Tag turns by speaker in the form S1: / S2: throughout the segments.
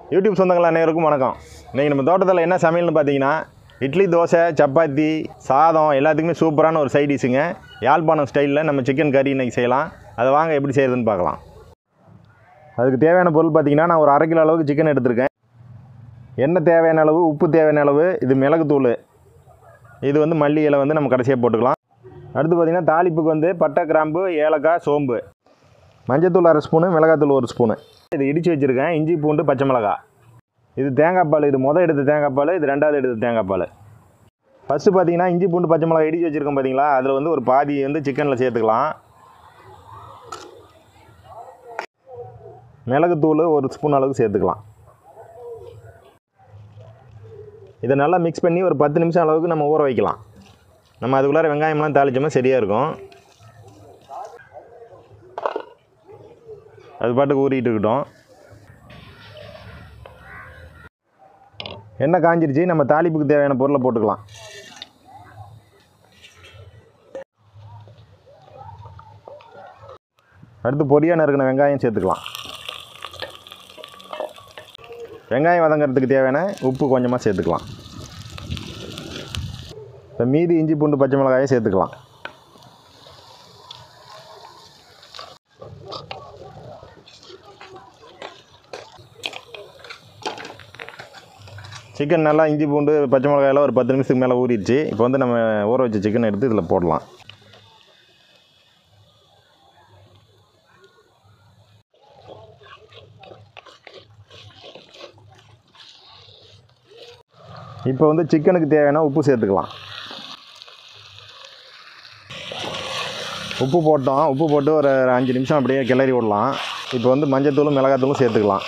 S1: YouTube சொந்தங்கள் அனைவருக்கும் வணக்கம் இன்றைக்கி நம்ம தோட்டத்தில் என்ன சமையல்னு பார்த்தீங்கன்னா இட்லி தோசை சப்பாத்தி சாதம் எல்லாத்துக்குமே சூப்பரான ஒரு சைட் டிஷ்ஷுங்க யாழ்ப்பாணம் ஸ்டைலில் நம்ம சிக்கன் கறி இன்றைக்கி செய்யலாம் அதை வாங்க எப்படி செய்யறதுன்னு பார்க்கலாம் அதுக்கு தேவையான பொருள் பார்த்தீங்கன்னா நான் ஒரு அரை கிலோ அளவுக்கு சிக்கன் எடுத்திருக்கேன் எண்ணெய் தேவையான அளவு உப்பு தேவையான அளவு இது மிளகுத்தூள் இது வந்து மல்லி இலை வந்து நம்ம கடைசியாக போட்டுக்கலாம் அடுத்து பார்த்திங்கன்னா தாளிப்புக்கு வந்து பட்டை கிராம்பு ஏலக்காய் சோம்பு மஞ்சத்தூள் அரை ஸ்பூனு மிளகாத்தூள் ஒரு ஸ்பூனு இது இடித்து வச்சுருக்கேன் இஞ்சி பூண்டு பச்சை மிளகாய் இது தேங்காய் பால் இது முதல் எடுத்த தேங்காய் பால் இது ரெண்டாவது எடுத்த தேங்காய் பால் ஃபஸ்ட்டு பார்த்தீங்கன்னா இஞ்சி பூண்டு பச்சை மிளகாய் இடித்து வச்சுருக்கோம் பார்த்தீங்களா அதில் வந்து ஒரு பாதி வந்து சிக்கனில் சேர்த்துக்கலாம் மிளகுத்தூள் ஒரு ஸ்பூன் அளவுக்கு சேர்த்துக்கலாம் இதை நல்லா மிக்ஸ் பண்ணி ஒரு பத்து நிமிஷம் அளவுக்கு நம்ம ஊற வைக்கலாம் நம்ம அதுக்குள்ளார வெங்காயம்லாம் தாளிச்சோம்னா சரியாக இருக்கும் அது பாட்டுக்கு ஊறிட்டு இருக்கட்டும் எண்ணெய் காஞ்சிருச்சு நம்ம தாளிப்புக்கு தேவையான பொருளை போட்டுக்கலாம் அடுத்து பொரியான இருக்கிற வெங்காயம் சேர்த்துக்கலாம் வெங்காயம் வதங்கிறதுக்கு தேவையான உப்பு கொஞ்சமாக சேர்த்துக்கலாம் இப்போ மீதி இஞ்சி பூண்டு பச்சை மிளகாயை சேர்த்துக்கலாம் சிக்கன் நல்லா இஞ்சி பூண்டு பச்சை மிளகாயெல்லாம் ஒரு பத்து நிமிஷத்துக்கு மேலே ஊறிடுச்சு இப்போ வந்து நம்ம ஊற வச்ச சிக்கன் எடுத்து இதில் போடலாம் இப்போ வந்து சிக்கனுக்கு தேவையான உப்பு சேர்த்துக்கலாம் உப்பு போட்டோம் உப்பு போட்டு ஒரு அஞ்சு நிமிஷம் அப்படியே கிளறி விடலாம் இப்போ வந்து மஞ்சத்தூளும் மிளகாத்தூளும் சேர்த்துக்கலாம்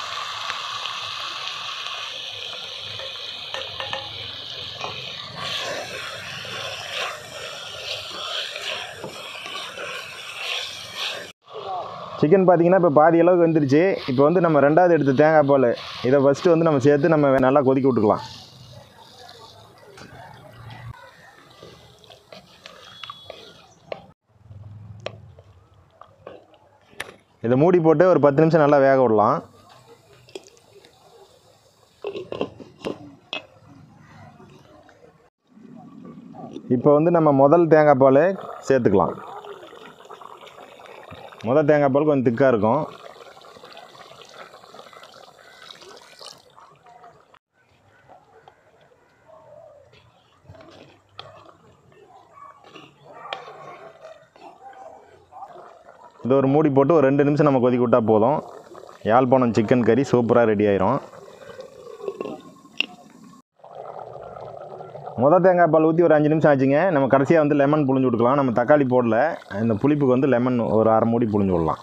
S1: சிக்கன் பார்த்தீங்கன்னா இப்போ பாதி அளவுக்கு வந்துருச்சு இப்போ வந்து நம்ம ரெண்டாவது எடுத்த தேங்காய் பால் இதை ஃபஸ்ட்டு வந்து நம்ம சேர்த்து நம்ம நல்லா கொதிக்க விட்டுக்கலாம் இதை மூடி போட்டு ஒரு பத்து நிமிஷம் நல்லா வேக விடலாம் இப்போ வந்து நம்ம முதல் தேங்காய் பால் சேர்த்துக்கலாம் முதல் தேங்காய் பால் கொஞ்சம் திக்காக இருக்கும் இது ஒரு மூடி போட்டு ஒரு ரெண்டு நிமிஷம் நம்ம கொதிக்க விட்டால் போதும் யாழ்ப்பாணம் சிக்கன் கறி சூப்பராக ரெடி ஆயிரும் முத தேங்காய் பால் ஊற்றி ஒரு அஞ்சு நிமிஷம் ஆச்சுங்க நம்ம கடைசியாக வந்து லெமன் புழிஞ்சு விட்டுக்கலாம் நம்ம தக்காளி போடல இந்த புளிப்புக்கு வந்து லெமன் ஒரு அரை மூடி புழிஞ்சு விடலாம்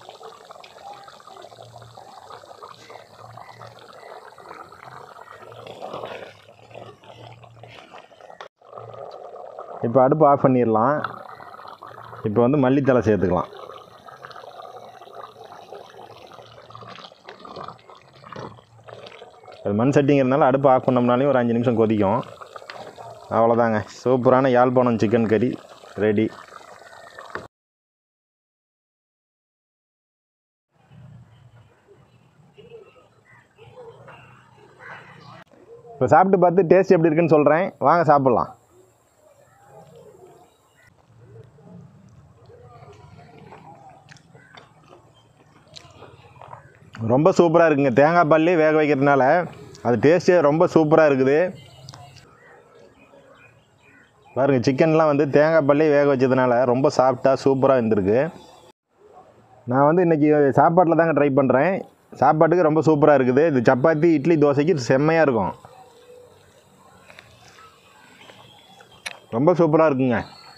S1: இப்போ அடுப்பு ஆஃப் பண்ணிடலாம் இப்போ வந்து மல்லித்தலை சேர்த்துக்கலாம் அது மண் சட்டிங்கிறதுனால அடுப்பு ஆஃப் பண்ணோம்னாலே ஒரு அஞ்சு நிமிஷம் கொதிக்கும் அவ்வளோதாங்க சூப்பரான யாழ்ப்பாணம் சிக்கன் கறி ரெடி இப்போ சாப்பிட்டு பார்த்து டேஸ்ட் எப்படி இருக்குன்னு சொல்கிறேன் வாங்க சாப்பிட்லாம் ரொம்ப சூப்பராக இருக்குங்க தேங்காய் பால்லே வேக வைக்கிறதுனால அது டேஸ்ட்டே ரொம்ப சூப்பராக இருக்குது பாருங்கள் சிக்கன்லாம் வந்து தேங்காய் பள்ளி வேக வச்சதுனால ரொம்ப சாஃப்டாக சூப்பராக இருந்திருக்கு நான் வந்து இன்றைக்கி சாப்பாட்டில் தாங்க ட்ரை பண்ணுறேன் சாப்பாட்டுக்கு ரொம்ப சூப்பராக இருக்குது இது சப்பாத்தி இட்லி தோசைக்கு செம்மையாக இருக்கும் ரொம்ப சூப்பராக இருக்குங்க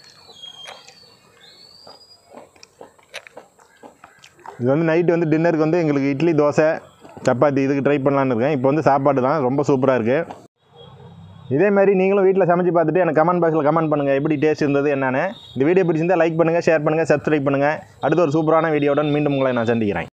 S1: இது வந்து நைட்டு வந்து டின்னருக்கு வந்து எங்களுக்கு இட்லி தோசை சப்பாத்தி இதுக்கு ட்ரை பண்ணலான்னு இருக்கேன் இப்போ வந்து சாப்பாடு தான் ரொம்ப சூப்பராக இருக்குது இதே மாதிரி நீங்களும் வீட்டில் சமைச்சு பார்த்துட்டு எனக்கு கமெண்ட் பாக்ஸில் கமெண்ட் பண்ணுங்கள் எப்படி டேஸ்ட் இருந்தது என்னன்னு இந்த வீடியோ பிடிச்சிருந்தால் லைக் பண்ணுங்கள் ஷேர் பண்ணுங்கள் சப்ஸ்கிரைப் பண்ணுங்கள் அடுத்த ஒரு சூப்பரான வீடியோவுடன் மீண்டும் உங்களை நான் சந்திக்கிறேன்